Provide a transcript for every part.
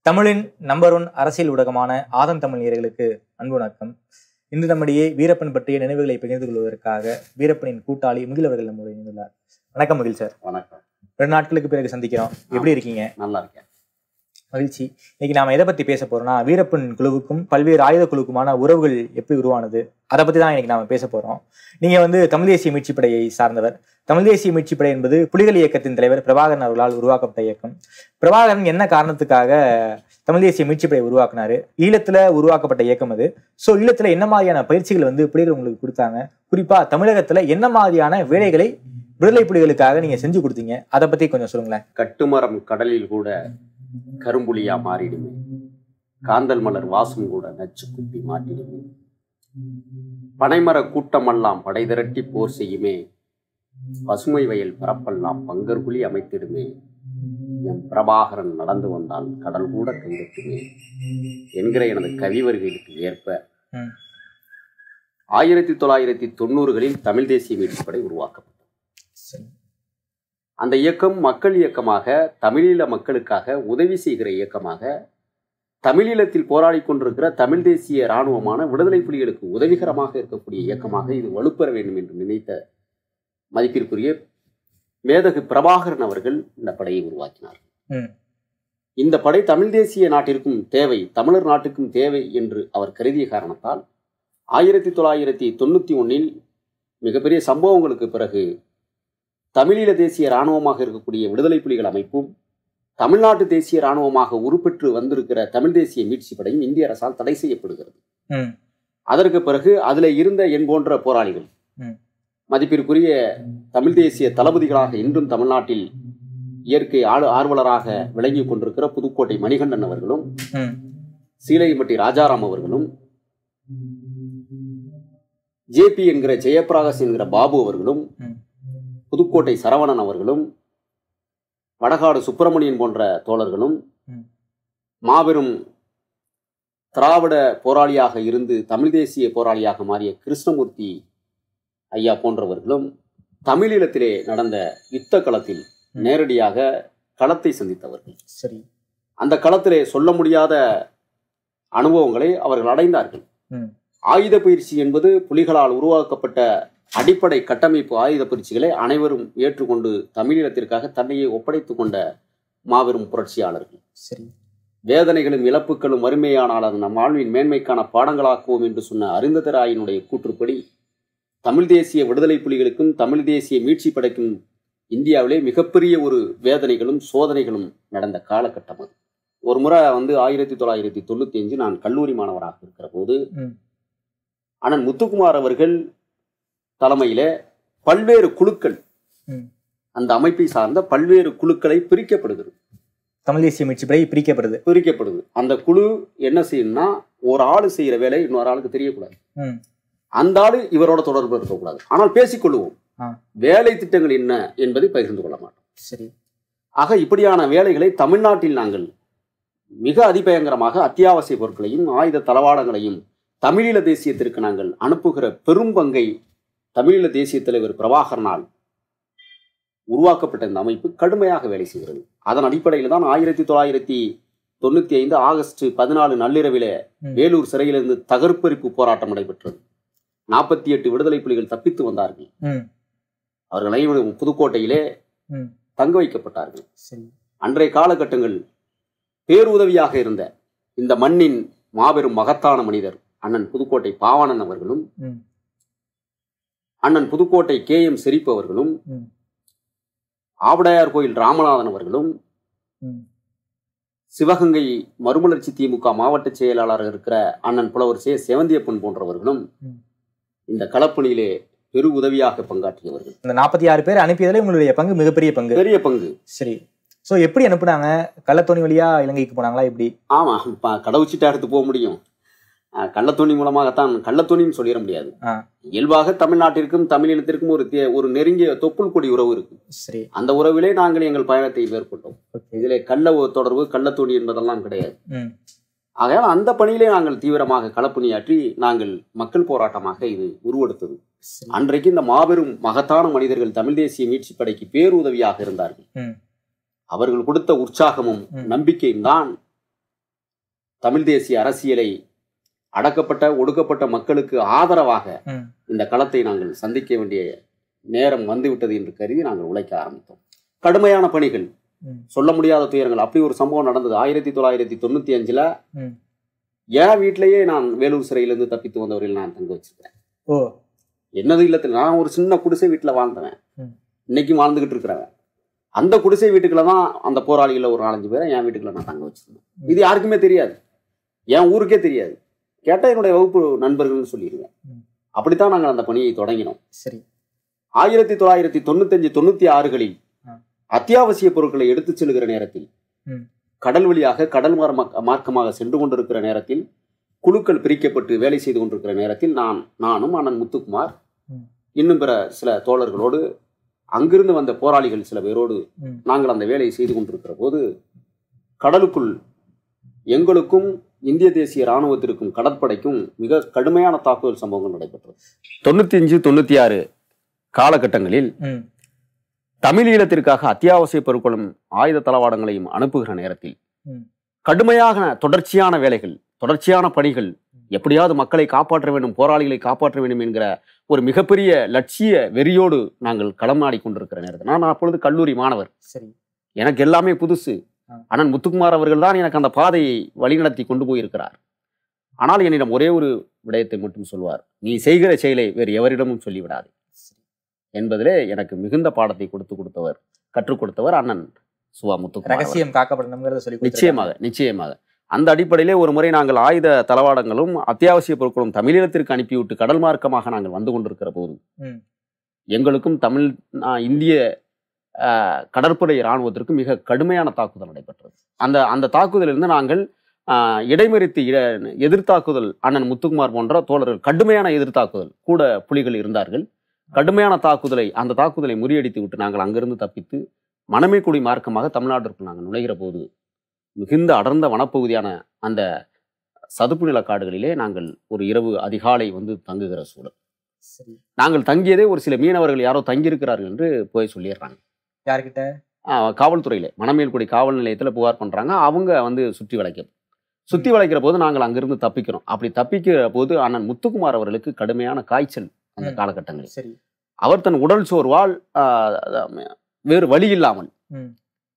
தமிழின் number one அரசியல் ஊடகமான ஆதன் தமிழ் நேயர்களுக்கு அன்பு வணக்கம் இன்று நம்மிடையே வீரப்பன் பற்றிய நினைவுகளை பகிர்ந்து கொள்வதற்காக வீரப்பனின் கூட்டாளி முகில் அவர்கள் நம்முடைய இணைந்துள்ளார் வணக்கம் முகில் சார் வணக்கம் ரெண்டு நாட்களுக்கு பிறகு சந்திக்கிறோம் எப்படி இருக்கீங்க நல்லா இருக்கேன் மகிழ்ச்சி இன்னைக்கு நாம எதை பத்தி பேச போறோம்னா வீரப்பன் குழுவுக்கும் பல்வேறு ஆயுத குழுவுக்குமான உறவுகள் எப்படி உருவானது அதை பத்தி தான் இன்னைக்கு நாம பேச போறோம் நீங்க வந்து தமிழ் தேசிய மீட்சிப் படையை சார்ந்தவர் தமிழ் தேசிய மீட்சிப் படை என்பது புலிகள் இயக்கத்தின் தலைவர் பிரபாகரன் அவர்களால் உருவாக்கப்பட்ட இயக்கம் பிரபாகரன் என்ன காரணத்துக்காக தமிழ் தேசிய மீட்சிப் படை உருவாக்குனாரு ஈழத்துல உருவாக்கப்பட்ட இயக்கம் அது சோ ஈழத்துல என்ன மாதிரியான பயிற்சிகள் வந்து புலிகள் உங்களுக்கு கொடுத்தாங்க குறிப்பா தமிழகத்துல என்ன மாதிரியான வேலைகளை விடுதலை புலிகளுக்காக நீங்க செஞ்சு கொடுத்தீங்க அதை பத்தி கொஞ்சம் சொல்லுங்களேன் கட்டுமரம் கடலில் கூட கரும்புலியா மாறிடுமே காந்தல் மலர் வாசம் கூட நச்சு குப்பி மாட்டிடுமே பனைமர கூட்டமெல்லாம் படை திரட்டி போர் செய்யுமே பசுமை வயல் பரப்பெல்லாம் பங்கர்குழி அமைத்திடுமே என் பிரபாகரன் நடந்து வந்தால் கடல் கூட கைதட்டுமே என்கிற எனது கவி வருகைகளுக்கு ஏற்ப ம். ஆயிரத்தி தொள்ளாயிரத்தி தொண்ணூறுகளில் தமிழ் தேசிய மீட்புப் படை உருவாக்கப்பட்டது சரி அந்த இயக்கம் மக்கள் இயக்கமாக தமிழீழ மக்களுக்காக உதவி செய்கிற இயக்கமாக தமிழீழத்தில் போராடி கொண்டிருக்கிற தமிழ் தேசிய இராணுவமான விடுதலை புலிகளுக்கு உதவிகரமாக இருக்கக்கூடிய இயக்கமாக இது வலுப்பெற வேண்டும் என்று நினைத்த மதிப்பிற்குரிய மேதகு பிரபாகரன் அவர்கள் இந்த படையை உருவாக்கினார் ம். இந்த படை தமிழ் தேசிய நாட்டிற்கும் தேவை தமிழர் நாட்டுக்கும் தேவை என்று அவர் கருதிய காரணத்தால் ஆயிரத்தி தொள்ளாயிரத்தி தொண்ணூற்றி ஒன்றில் மிகப்பெரிய சம்பவங்களுக்கு பிறகு தமிழீழ தேசிய இராணுவமாக இருக்கக்கூடிய விடுதலை புலிகள் அமைப்பும் தமிழ்நாட்டு தேசிய இராணுவமாக உருப்பெற்று வந்திருக்கிற தமிழ் தேசிய மீட்சி படையும் இந்திய அரசால் தடை செய்யப்படுகிறது ம் அதற்கு பிறகு அதில் இருந்த என் போன்ற போராளிகள் ம். மதிப்பிற்குரிய தமிழ் தேசிய தளபதிகளாக இன்றும் தமிழ்நாட்டில் இயற்கை ஆளு ஆர்வலராக விளங்கி கொண்டிருக்கிற புதுக்கோட்டை மணிகண்டன் அவர்களும் ம் சீலையம்பட்டி ராஜாராம் அவர்களும் ஜேபி என்கிற ஜெயபிரகாஷ் என்கிற பாபு அவர்களும் ம். புதுக்கோட்டை சரவணன் அவர்களும் வடகாடு சுப்பிரமணியன் போன்ற தோழர்களும் ம். மாபெரும் திராவிட போராளியாக இருந்து தமிழ் தேசிய போராளியாக மாறிய கிருஷ்ணமூர்த்தி ஐயா போன்றவர்களும் தமிழீழத்திலே நடந்த யுத்த களத்தில் ம். நேரடியாக களத்தை சந்தித்தவர்கள் சரி அந்த களத்திலே சொல்ல முடியாத அனுபவங்களை அவர்கள் அடைந்தார்கள் ம். ஆயுத பயிற்சி என்பது புலிகளால் உருவாக்கப்பட்ட அடிப்படை கட்டமைப்பு ஆயுத பயிற்சிகளை அனைவரும் ஏற்றுக்கொண்டு தமிழீழத்திற்காக தன்னையே ஒப்படைத்துக் கொண்ட மாபெரும் புரட்சியாளர்கள் சரி வேதனைகளும் இழப்புகளும் வறுமையானால் அது நம் வாழ்வின் மேன்மைக்கான பாடங்களாக்குவோம் என்று சொன்ன அருந்ததராயினுடைய கூற்றுப்படி தமிழ் தேசிய விடுதலை புலிகளுக்கும் தமிழ் தேசிய மீட்சி படைக்கும் இந்தியாவிலே மிகப்பெரிய ஒரு வேதனைகளும் சோதனைகளும் நடந்த காலகட்டம் அது ஒரு முறை வந்து ஆயிரத்தி தொள்ளாயிரத்தி தொண்ணூத்தி அஞ்சு நான் கல்லூரி மாணவராக இருக்கிற போது ம். அண்ணன் முத்துக்குமார் அவர்கள் தலைமையில பல்வேறு குழுக்கள் ம். அந்த அமைப்பை சார்ந்த பல்வேறு குழுக்களை பிரிக்கப்படுகிறது தமிழ் தேசிய மீட்சி படை பிரிக்கப்படுது பிரிக்கப்படுது அந்த குழு என்ன செய்யணும்னா ஒரு ஆளு செய்யற வேலை இன்னொரு ஆளுக்கு தெரியக்கூடாது ம் அந்த ஆளு இவரோட தொடர்பு இருக்கக்கூடாது ஆனால் பேசிக்கொள்வோம் ஆ. வேலை திட்டங்கள் என்ன என்பதை பகிர்ந்து கொள்ள மாட்டோம் சரி ஆக இப்படியான வேலைகளை தமிழ்நாட்டில் நாங்கள் மிக அதிபயங்கரமாக அத்தியாவசிய பொருட்களையும் ஆயுத தளவாடங்களையும் தமிழீழ தேசியத்திற்கு நாங்கள் அனுப்புகிற பெரும் பங்கை தமிழீழ தேசிய தலைவர் பிரபாகரனால் உருவாக்கப்பட்ட இந்த அமைப்பு கடுமையாக வேலை செய்கிறது அதன் அடிப்படையில் தான் ஆயிரத்தி தொள்ளாயிரத்தி தொண்ணூத்தி ஐந்து ஆகஸ்ட் பதினாலு நள்ளிரவிலே ம். வேலூர் சிறையிலிருந்து தகர்ப்பெரிப்பு போராட்டம் நடைபெற்றது நாற்பத்தி எட்டு விடுதலை புலிகள் தப்பித்து வந்தார்கள் ம் அவர்கள் அனைவரும் புதுக்கோட்டையிலே ம் தங்க வைக்கப்பட்டார்கள் சரி அன்றைய காலகட்டங்கள் பேருதவியாக இருந்த இந்த மண்ணின் மாபெரும் மகத்தான மனிதர் அண்ணன் புதுக்கோட்டை பாவாணன் அவர்களும் ம் அண்ணன் புதுக்கோட்டை கே எம் செரிப்பு அவர்களும் ம். ஆவடையார் கோயில் ராமநாதன் அவர்களும் ம் சிவகங்கை மறுமலர்ச்சி திமுக மாவட்ட செயலாளர் இருக்கிற அண்ணன் புலவர் சே செவந்தியப்பன் போன்றவர்களும் ம். இந்த களப்பணியிலே பெரு உதவியாக பங்காற்றியவர்கள் இந்த நாற்பத்தி ஆறு பேர் அனுப்பியதுல உங்களுடைய பங்கு மிகப்பெரிய பங்கு பெரிய பங்கு சரி சோ எப்படி அனுப்புனாங்க கள்ளத்தோணி வழியா இலங்கைக்கு போனாங்களா எப்படி ஆமா இப்ப கடவுச்சிட்டா எடுத்து போக முடியும் அஹ், கள்ளத்தோணி மூலமாகத்தான் கள்ளத்தோணின்னு சொல்லிட முடியாது ஆ. இயல்பாக தமிழ்நாட்டிற்கும் தமிழினத்திற்கும் ஒரு தே- ஒரு நெருங்கிய தொப்புள் கொடி உறவு இருக்கு சரி அந்த உறவிலே நாங்கள் எங்கள் பயணத்தை மேற்கொண்டோம் ஓகே இதிலே கள்ள தொடர்பு கள்ளத்தோணி என்பதெல்லாம் கிடையாது ம் ஆகையால் அந்த பணியிலே நாங்கள் தீவிரமாக களப்பணியாற்றி நாங்கள் மக்கள் போராட்டமாக இது உருவெடுத்தது சரி அன்றைக்கு இந்த மாபெரும் மகத்தான மனிதர்கள் தமிழ் தேசிய மீட்சி படைக்கு பேருதவியாக இருந்தார்கள் ம் அவர்கள் கொடுத்த உற்சாகமும் ம். நம்பிக்கையும் தான் தமிழ் தேசிய அரசியலை அடக்கப்பட்ட ஒடுக்கப்பட்ட மக்களுக்கு ஆதரவாக ம். இந்த களத்தை நாங்கள் சந்திக்க வேண்டிய நேரம் வந்துவிட்டது என்று கருதி நாங்கள் உழைக்க ஆரம்பித்தோம் கடுமையான பணிகள் ம். சொல்ல முடியாத துயரங்கள் அப்படி ஒரு சம்பவம் நடந்தது ஆயிரத்தி தொள்ளாயிரத்தி தொண்ணூத்தி அஞ்சுல ம். என் வீட்டிலேயே நான் வேலூர் சிறையிலிருந்து தப்பித்து வந்தவரில் நான் தங்க வச்சிருக்கேன் ஓ என்னது இல்லத்தில் நான் ஒரு சின்ன குடிசை வீட்டில் வாழ்ந்தவன் ம். இன்னைக்கும் வாழ்ந்துகிட்டு இருக்கிறவன் அந்த குடிசை வீட்டுக்குள்ள தான் அந்த போராளிகளில் ஒரு நாலஞ்சு பேரை என் வீட்டுக்குள்ள நான் தங்க வச்சிருந்தேன் ம். இது யாருக்குமே தெரியாது என் ஊருக்கே தெரியாது கேட்டால் என்னுடைய வகுப்பு நண்பர்கள்னு சொல்லிடுவேன் ம். அப்படித்தான் நாங்கள் அந்த பணியை தொடங்கினோம் சரி ஆயிரத்தி தொள்ளாயிரத்தி தொண்ணூத்தஞ்சு தொண்ணூத்தி ஆறுகளில் ஆ. அத்தியாவசிய பொருட்களை எடுத்துச் செல்கிற நேரத்தில் ம். கடல் வழியாக கடல் மார்ம- மார்க்கமாக சென்று கொண்டிருக்கிற நேரத்தில் குழுக்கள் பிரிக்கப்பட்டு வேலை செய்து கொண்டிருக்கிற நேரத்தில் நான் நானும் அண்ணன் முத்துக்குமார் ம். இன்னும் பிற சில தோழர்களோடு அங்கிருந்து வந்த போராளிகள் சில பேரோடு ம். நாங்கள் அந்த வேலையை செய்து கொண்டிருக்கிற போது கடலுக்குள் எங்களுக்கும் இந்திய தேசிய இராணுவத்திற்கும் கடற்படைக்கும் மிக கடுமையான தாக்குதல் சம்பவங்கள் நடைபெற்றது தொண்ணூத்தி அஞ்சு தொண்ணூத்தி ஆறு காலகட்டங்களில் ம் தமிழீழத்திற்காக அத்தியாவசிய பொருட்களும் ஆயுத தளவாடங்களையும் அனுப்புகிற நேரத்தில் ம். கடுமையான தொடர்ச்சியான வேலைகள் தொடர்ச்சியான பணிகள் எப்படியாவது மக்களை காப்பாற்ற வேண்டும் போராளிகளை காப்பாற்ற வேண்டும் என்கிற ஒரு மிகப்பெரிய லட்சிய வெறியோடு நாங்கள் களமாடி கொண்டிருக்கிற நேரத்தில் நான் அப்பொழுது கல்லூரி மாணவர் சரி எனக்கு எல்லாமே புதுசு ஆ. அண்ணன் முத்துக்குமார் அவர்கள் தான் எனக்கு அந்த பாதையை வழிநடத்தி கொண்டு போயிருக்கிறார் ஆனால் என்னிடம் ஒரே ஒரு விடயத்தை மட்டும் சொல்வார் நீ செய்கிற செயலை வேறு எவரிடமும் சொல்லிவிடாது என்பதிலே எனக்கு மிகுந்த பாடத்தை கொடுத்து கொடுத்தவர் கற்றுக் கொடுத்தவர் அண்ணன் சுவா முத்துக்குமார் அவர்கள். ரகசியம் காக்கப்படணுங்கிறத சொல்லி கொடுத்திருக்காங்க. நிச்சயமாக நிச்சயமாக அந்த அடிப்படையிலே ஒரு முறை நாங்கள் ஆயுத தளவாடங்களும் அத்தியாவசிய பொருட்களும் தமிழீழத்திற்கு அனுப்பிவிட்டு கடல் மார்க்கமாக நாங்கள் வந்து கொண்டிருக்கிற போது ம். எங்களுக்கும் தமிழ் ஆ, இந்திய ஆ, கடற்படை இராணுவத்திற்கும் மிக கடுமையான தாக்குதல் நடைபெற்றது அந்த அந்த தாக்குதலிலிருந்து நாங்கள் ஆ, இடைமறித்து இட- எதிர்த்தாக்குதல் அண்ணன் முத்துக்குமார் போன்ற தோழர்கள் கடுமையான எதிர்த்தாக்குதல் கூட புலிகள் இருந்தார்கள் கடுமையான தாக்குதலை அந்த தாக்குதலை முறியடித்து விட்டு நாங்கள் அங்கிருந்து தப்பித்து மணமேக்குடி மார்க்கமாக தமிழ்நாட்டிற்குள் நாங்கள் நுழைகிற போது மிகுந்த அடர்ந்த வனப்பகுதியான அந்த சதுப்பு நில காடுகளிலே நாங்கள் ஒரு இரவு அதிகாலை வந்து தங்குகிற சூழல் சரி நாங்கள் தங்கியதே ஒரு சில மீனவர்கள் யாரோ தங்கியிருக்கிறார்கள் என்று போய் சொல்லிடுறாங்க யார்கிட்ட ஆஹ் காவல்துறையில மணமேல்குடி காவல் நிலையத்தில் புகார் பண்றாங்க அவங்க வந்து சுற்றி வளைக்க சுற்றி வளைக்கிற போது நாங்கள் அங்கிருந்து தப்பிக்கிறோம் அப்படி தப்பிக்கிற போது அண்ணன் முத்துக்குமார் அவர்களுக்கு கடுமையான காய்ச்சல் அந்த ம். காலகட்டங்களில் சரி அவர் தன் உடல் சோர்வால் ஆஹ், அஹ், வேறு வழி இல்லாமல் ம்.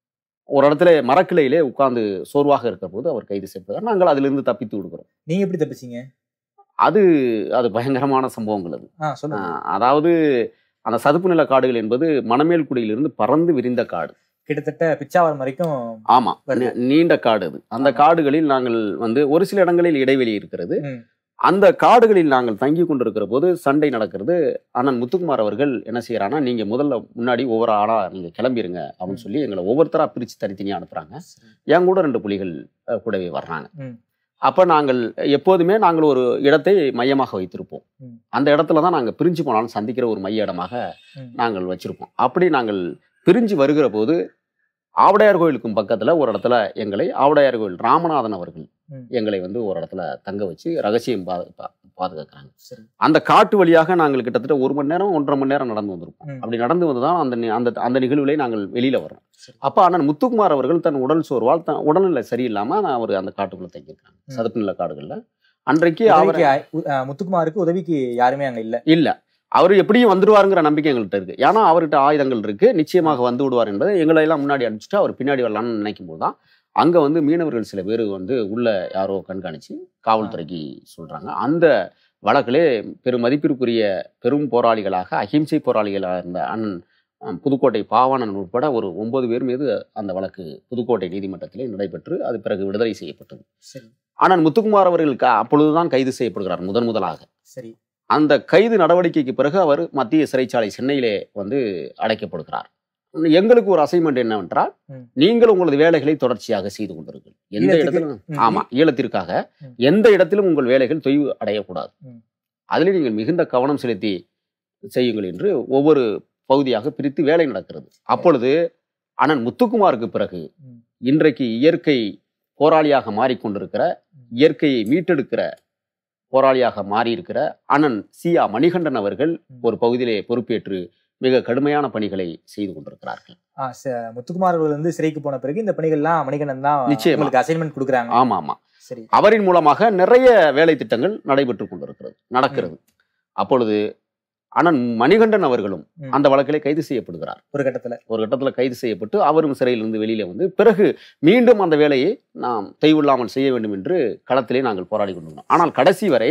ஒரு இடத்துல மரக்கிளையிலே உட்கார்ந்து சோர்வாக இருக்கிற போது அவர் கைது செய்யப்படுறார் நாங்கள் அதிலிருந்து தப்பித்து விடுகிறோம் நீங்க எப்படி தப்பிச்சீங்க அது அது பயங்கரமான சம்பவங்கள் அது ஆ சொல்லுங்க ஆஹ், அதாவது அந்த சதுப்பு நில காடுகள் என்பது மணமேல்குடியிலிருந்து பறந்து விரிந்த காடு கிட்டத்தட்ட பிச்சாவரம் வரைக்கும் ஆமா வருது. நீ- நீண்ட காடு அது அந்த ஆமா. காடுகளில் நாங்கள் வந்து ஒரு சில இடங்களில் இடைவெளி இருக்கிறது ம். அந்த காடுகளில் நாங்கள் தங்கி கொண்டிருக்கிற போது சண்டை நடக்கிறது அண்ணன் முத்துக்குமார் அவர்கள் என்ன செய்யறாங்கன்னா நீங்க முதல்ல முன்னாடி ஒவ்வொரு ஆளா நீங்க கிளம்பிருங்க அப்படின்னு சொல்லி எங்களை ஒவ்வொருத்தரா பிரிச்சு தனித்தனியா அனுப்புறாங்க சரி. என் கூட ரெண்டு புலிகள் அஹ், கூடவே வர்றாங்க ம். அப்ப நாங்கள் எப்போதுமே நாங்கள் ஒரு இடத்தை மையமாக வைத்திருப்போம் ம். அந்த இடத்துல தான் நாங்கள் பிரிஞ்சு போனாலும் சந்திக்கிற ஒரு மைய இடமாக ம். நாங்கள் வச்சிருப்போம் அப்படி நாங்கள் பிரிஞ்சு வருகிற போது ஆவடையார் கோயிலுக்கும் பக்கத்துல ஒரு இடத்துல எங்களை ஆவடையார் கோயில் ராமநாதன் அவர்கள் ம். எங்களை வந்து ஒரு இடத்துல தங்க வச்சு ரகசியம் பா பா- பாதுகாக்கிறாங்க சரி அந்த காட்டு வழியாக நாங்கள் கிட்டத்தட்ட ஒரு மணி நேரம் ஒன்றரை மணி நேரம் நடந்து வந்திருப்போம் ம். அப்படி நடந்து வந்து தான் அந்த நி- அந்த அந்த நிகழ்வுலே நாங்கள் வெளியில வர்றோம் சரி. அப்ப அண்ணன் முத்துக்குமார் அவர்கள் தன் உடல் சோர்வால் தன் உடல்நிலை சரியில்லாம நான் அவர் அந்த காட்டுக்குள்ள தங்கியிருக்காங்க ம். சதுப்பு நில காடுகள்ல அன்றைக்கு அவர் உதவிக்கு ஆ- உ- ஆ, முத்துக்குமாருக்கு உதவிக்கு யாருமே அங்க இல்ல இல்ல அவர் எப்படியும் வந்துடுவாருங்கிற நம்பிக்கை எங்கள்கிட்ட இருக்கு ஏன்னா அவர்கிட்ட ஆயுதங்கள் இருக்கு நிச்சயமாக வந்து விடுவார் என்பதை எங்களை எல்லாம் முன்னாடி அனுப்பிச்சுட்டு அவர் பின்னாடி வரலாம்னு நினைக்கும் போது தான் அங்க வந்து மீனவர்கள் சில பேர் வந்து உள்ள யாரோ கண்காணிச்சு காவல்துறைக்கு சொல்றாங்க அந்த வழக்கிலே பெரும் மதிப்பிற்குரிய பெரும் போராளிகளாக அஹிம்சை போராளிகளாக இருந்த அண்ணன் அஹ், புதுக்கோட்டை பாவாணன் உட்பட ஒரு ஒன்பது பேர் மீது அந்த வழக்கு புதுக்கோட்டை நீதிமன்றத்திலே நடைபெற்று அது பிறகு விடுதலை செய்யப்பட்டது சரி ஆனால் முத்துக்குமார் அவர்களுக்கு அப்பொழுதுதான் கைது செய்யப்படுகிறார் முதன் முதலாக சரி அந்த கைது நடவடிக்கைக்கு பிறகு அவர் மத்திய சிறைச்சாலை சென்னையிலே வந்து அடைக்கப்படுகிறார் எங்களுக்கு ஒரு அசைன்மெண்ட் என்னவென்றால் ம். நீங்கள் உங்களது வேலைகளை தொடர்ச்சியாக செய்து கொண்டிருங்கள் எந்த ஈழத்துக்கு- இடத்திலும் ம். ஆமா ஈழத்திற்காக ம். எந்த இடத்திலும் உங்கள் வேலைகள் தொய்வு அடையக்கூடாது ம். அதில் நீங்கள் மிகுந்த கவனம் செலுத்தி செய்யுங்கள் என்று ஒவ்வொரு பகுதியாக பிரித்து வேலை நடக்கிறது அப்பொழுது அண்ணன் முத்துக்குமாருக்கு பிறகு ம். இன்றைக்கு இயற்கை போராளியாக மாறிக்கொண்டிருக்கிற இயற்கையை மீட்டெடுக்கிற போராளியாக மாறியிருக்கிற அண்ணன் சியா மணிகண்டன் அவர்கள் ம். ஒரு பகுதியிலே பொறுப்பேற்று மிக கடுமையான பணிகளை செய்து கொண்டிருக்கிறார்கள் ஆ, ச- முத்துக்குமார் அவர்கள் வந்து சிறைக்கு போன பிறகு இந்த பணிகள்லாம் மணிகண்டன் தான் நிச்சயமா. உங்களுக்கு அசைன்மெண்ட் கொடுக்குறாங்க ஆமா ஆமா சரி அவரின் மூலமாக நிறைய வேலை திட்டங்கள் நடைபெற்று கொண்டிருக்கிறது நடக்கிறது அப்பொழுது அண்ணன் மணிகண்டன் அவர்களும் ம். அந்த வழக்கிலே கைது செய்யப்படுகிறார் ஒரு கட்டத்துல ஒரு கட்டத்தில் கைது செய்யப்பட்டு அவரும் சிறையிலிருந்து வெளியில வந்து பிறகு மீண்டும் அந்த வேலையை நாம் தெய்வில்லாமல் செய்ய வேண்டும் என்று களத்திலே நாங்கள் போராடி கொண்டிருந்தோம் ஆனால் கடைசி வரை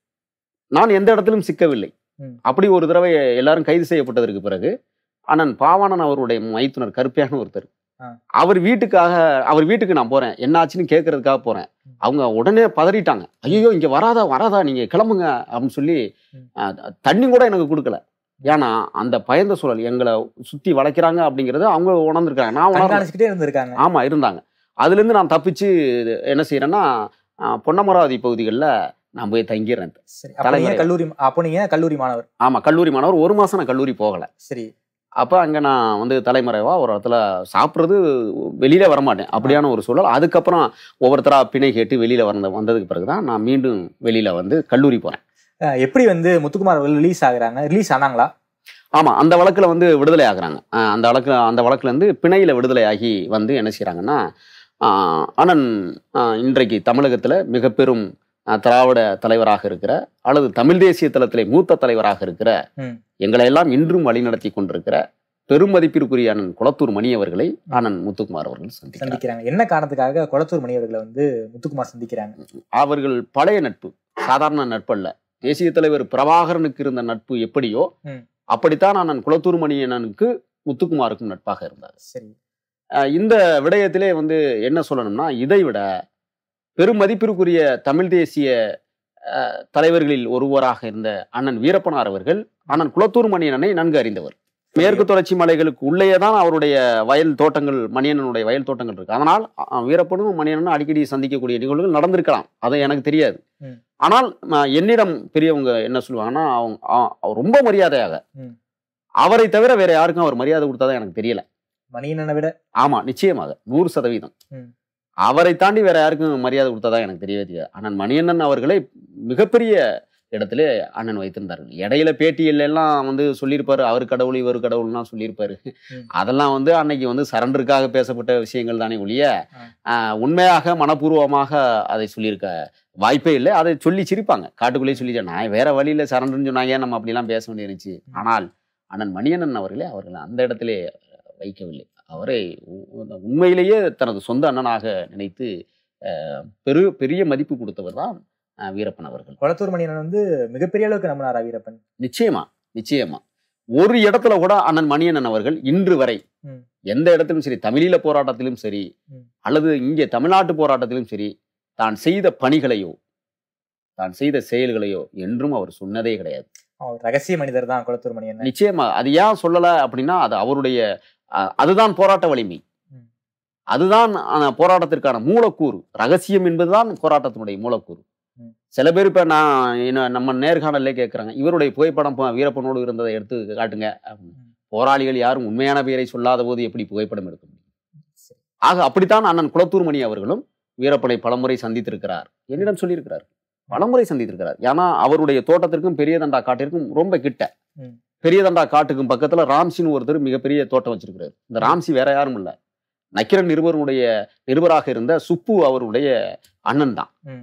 நான் எந்த இடத்திலும் சிக்கவில்லை ம். அப்படி ஒரு தடவை எல்லாரும் கைது செய்யப்பட்டதற்கு பிறகு அண்ணன் பாவாணன் அவருடைய மைத்துனர் கருப்பையான ஒருத்தர் ஆ. அவர் வீட்டுக்காக அவர் வீட்டுக்கு நான் போறேன் என்ன ஆச்சுன்னு கேட்கறதுக்காக போறேன் ம். அவங்க உடனே பதறிட்டாங்க ஐயோ இங்க வராதா வராதா நீங்க கிளம்புங்க அப்படின்னு சொல்லி ம். ஆ, தண்ணி கூட எனக்கு கொடுக்கல ஏன்னா அந்த பயந்த சூழல் எங்களை சுத்தி வளைக்கிறாங்க அப்படிங்கறத அவங்க உணர்ந்திருக்காங்க நான் உணர்றேன் கண்காணிச்சுக்கிட்டே இருந்திருக்காங்க ஆமா இருந்தாங்க அதுல இருந்து நான் தப்பிச்சு என்ன செய்யறேன்னா ஆ, பொன்னமராவதி பகுதிகளில் நான் போய் தங்கிடுறேன் சரி அப்ப நீங்க தலைமறை. கல்லூரி அப்போ நீங்க கல்லூரி மாணவர் ஆமா கல்லூரி மாணவர் ஒரு மாசம் நான் கல்லூரி போகல சரி அப்போ அங்கே நான் வந்து தலைமறைவா ஒரு இடத்துல சாப்பிட்றது வெளியில வரமாட்டேன் அப்படியான ஒரு சூழல் அதுக்கப்புறம் ஒவ்வொருத்தரா பிணை கேட்டு வெளியில வந்த வந்ததுக்கு பிறகு தான் நான் மீண்டும் வெளியில வந்து கல்லூரி போறேன் அஹ் எப்படி வந்து முத்துக்குமார் அவர்கள் ரிலீஸ் ஆகுறாங்க ரிலீஸ் ஆனாங்களா ஆமா அந்த வழக்குல வந்து விடுதலை ஆகுறாங்க ஆஹ் அந்த வழக்கு அந்த வழக்குல இருந்து பிணையில விடுதலை ஆகி வந்து என்ன செய்றாங்கன்னா ஆஹ் அண்ணன் ஆஹ் இன்றைக்கு தமிழகத்துல மிக பெரும் ஆஹ் திராவிட தலைவராக இருக்கிற அல்லது தமிழ் தேசிய தளத்திலே மூத்த தலைவராக இருக்கிற ம். எங்களை எல்லாம் இன்றும் வழிநடத்தி கொண்டிருக்கிற பெருமதிப்பிற்குரிய அண்ணன் குளத்தூர் மணி அவர்களை அண்ணன் முத்துக்குமார் அவர்கள் சந்திக்கிறார் சந்திக்கிறாங்க என்ன காரணத்துக்காக குளத்தூர் மணி அவர்களை வந்து முத்துக்குமார் சந்திக்கிறாங்க அவர்கள் பழைய நட்பு சாதாரண நட்பு அல்ல தேசிய தலைவர் பிரபாகரனுக்கு இருந்த நட்பு எப்படியோ ம். அப்படித்தான் அண்ணன் குளத்தூர் மணி அண்ணனுக்கு முத்துக்குமாருக்கும் நட்பாக இருந்தார் சரி அஹ் இந்த விடயத்திலே வந்து என்ன சொல்லணும்னா இதை விட பெருமதிப்பிற்குரிய தமிழ் தேசிய அஹ், தலைவர்களில் ஒருவராக இருந்த அண்ணன் வீரப்பனார் அவர்கள் அண்ணன் குளத்தூர் மணியனனை நன்கு அறிந்தவர் மேற்கு தொடர்ச்சி மலைகளுக்கு உள்ளேயே தான் அவருடைய வயல் தோட்டங்கள் மணியனனுடைய வயல் தோட்டங்கள் இருக்கு அதனால் அஹ், வீரப்பனும் மணியனும் அடிக்கடி சந்திக்கக்கூடிய நிகழ்வுகள் நடந்திருக்கலாம் அது எனக்கு தெரியாது ம். ஆனால் அஹ், என்னிடம் பெரியவங்க என்ன சொல்லுவாங்கன்னா அவங்க அஹ், அவர் ரொம்ப மரியாதையாக ம். அவரை தவிர வேற யாருக்கும் அவர் மரியாதை கொடுத்ததா எனக்கு தெரியல மணியனை விட ஆமா நிச்சயமாக நூறு சதவீதம் ம். அவரை தாண்டி வேற யாருக்கும் மரியாதை கொடுத்ததா எனக்கு தெரியவே தெரியாது அண்ணன் மணியண்ணன் அவர்களை மிகப்பெரிய இடத்துல அண்ணன் வைத்திருந்தார்கள் இடையில பேட்டியில எல்லாம் வந்து சொல்லியிருப்பாரு அவர் கடவுள் இவர் கடவுள்லாம் சொல்லியிருப்பாரு ம். அதெல்லாம் வந்து அன்னைக்கு வந்து சரண்டருக்காக பேசப்பட்ட விஷயங்கள் தானே ஒழிய ஆ. ஆஹ், உண்மையாக மனப்பூர்வமாக அதை சொல்லியிருக்க வாய்ப்பே இல்லை அதை சொல்லி சிரிப்பாங்க காட்டுக்குள்ளேயே சொல்லி நான் வேற வழியில சரண்டர்னு சொன்னாங்க நம்ம அப்படிலாம் பேச வேண்டியிருந்துச்சு ஆனால் அண்ணன் மணியண்ணன் அவர்களே அவர்களை அந்த இடத்திலே வைக்கவில்லை அவரை உ- உண்மையிலேயே தனது சொந்த அண்ணனாக நினைத்து அஹ், பெரு பெரிய மதிப்பு கொடுத்தவர் தான் அஹ், வீரப்பன் அவர்கள் குளத்தூர் மணியன் வந்து மிகப்பெரிய அளவுக்கு நம்பினாரா வீரப்பன் நிச்சயமா நிச்சயமா ஒரு இடத்துல கூட அண்ணன் மணியண்ணன் அவர்கள் இன்று வரை ம். எந்த இடத்திலும் சரி தமிழீழ போராட்டத்திலும் சரி ம். அல்லது இங்கே தமிழ்நாட்டு போராட்டத்திலும் சரி தான் செய்த பணிகளையோ தான் செய்த செயல்களையோ என்றும் அவர் சொன்னதே கிடையாது அவர் ரகசிய மனிதர் தான் குளத்தூர் மணியன் நிச்சயமா அது ஏன் சொல்லல அப்படின்னா அது அவருடைய அஹ், அதுதான் போராட்ட வலிமை ம். அதுதான் அந்த போராட்டத்திற்கான மூலக்கூறு ரகசியம் என்பதுதான் போராட்டத்தினுடைய மூலக்கூறு ம். சில பேர் இப்ப நான் என்ன நம்ம நேர்காணல்லே கேட்கறாங்க இவருடைய புகைப்படம் ப- வீரப்பனோடு இருந்ததை எடுத்து காட்டுங்க அப்படின்னு. ம். போராளிகள் யாரும் உண்மையான பெயரை சொல்லாத போது எப்படி புகைப்படம் எடுக்க முடியும் சரி. ஆக அப்படித்தான் அண்ணன் குளத்தூர் மணி அவர்களும் வீரப்பனை பலமுறை சந்தித்திருக்கிறார் என்னிடம் சொல்லியிருக்கிறார் பலமுறை சந்தித்திருக்கிறார் ஏன்னா அவருடைய தோட்டத்திற்கும் பெரிய தண்டா காட்டிற்கும் ரொம்ப கிட்ட ம். பெரிய தண்டா காட்டுக்கும் பக்கத்துல ராம்சின்னு ஒருத்தர் மிகப்பெரிய தோட்டம் வச்சிருக்கிறார் இந்த ராம்சி வேற யாரும் இல்ல நக்கிரன் நிருபருடைய நிருபராக இருந்த சுப்பு அவருடைய அண்ணன் தான் ம்.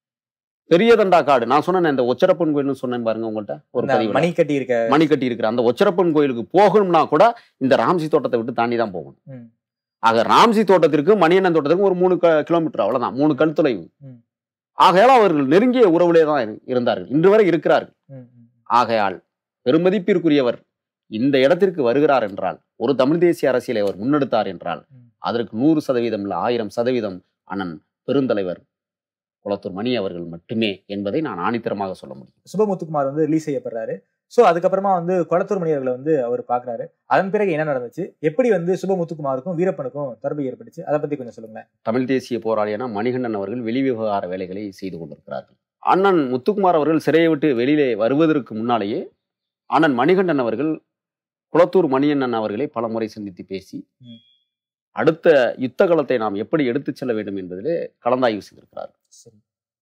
பெரிய தண்டா காடு நான் சொன்னேன் இந்த ஒச்சரப்பன் கோயில்னு சொன்னேன் பாருங்க உங்கள்ட்ட ஒரு இந்த பதிவு மணி கட்டி இருக்க மணி கட்டி இருக்கிற அந்த ஒச்சரப்பன் கோயிலுக்கு போகணும்னா கூட இந்த ராம்சி தோட்டத்தை விட்டு தாண்டி தான் போகணும் ம். ஆக ராம்சி தோட்டத்திற்கு மணியண்ணன் தோட்டத்திற்கு ஒரு மூணு க- கிலோமீட்டர் அவ்வளவுதான் மூணு கல் தொலைவு ம். ஆகையால் அவர்கள் நெருங்கிய உறவிலே தான் இரு- இருந்தார்கள் இன்று வரை இருக்கிறார்கள் ம், ம். ஆகையால் பெருமதிப்பிற்குரியவர் இந்த இடத்திற்கு வருகிறார் என்றால் ஒரு தமிழ் தேசிய அரசியலை அவர் முன்னெடுத்தார் என்றால் ம். அதற்கு நூறு சதவீதம் இல்ல ஆயிரம் சதவீதம் அண்ணன் பெருந்தலைவர் குளத்தூர் மணி அவர்கள் மட்டுமே என்பதை நான் ஆணித்தரமாக சொல்ல முடியும் சுபமுத்துக்குமார் வந்து ரிலீஸ் செய்யப்படுறாரு சோ அதுக்கப்புறமா வந்து குளத்தூர் மணியர்களை வந்து அவர் பாக்குறாரு அதன் பிறகு என்ன நடந்துச்சு எப்படி வந்து சுபமுத்துக்குமாருக்கும் வீரப்பனுக்கும் தொடர்பு ஏற்பட்டுச்சு அதை பத்தி கொஞ்சம் சொல்லுங்களேன் தமிழ் தேசிய போராளியான மணிகண்டன் அவர்கள் வெளிவிவகார வேலைகளை செய்து கொண்டிருக்கிறார்கள் அண்ணன் முத்துக்குமார் அவர்கள் சிறையை விட்டு வெளியிலே வருவதற்கு முன்னாலேயே அண்ணன் மணிகண்டன் அவர்கள் குளத்தூர் மணியண்ணன் அவர்களை பலமுறை சந்தித்து பேசி ம். அடுத்த யுத்த களத்தை நாம் எப்படி எடுத்துச் செல்ல வேண்டும் என்பதிலே கலந்தாய்வு செய்திருக்கிறார்கள் சரி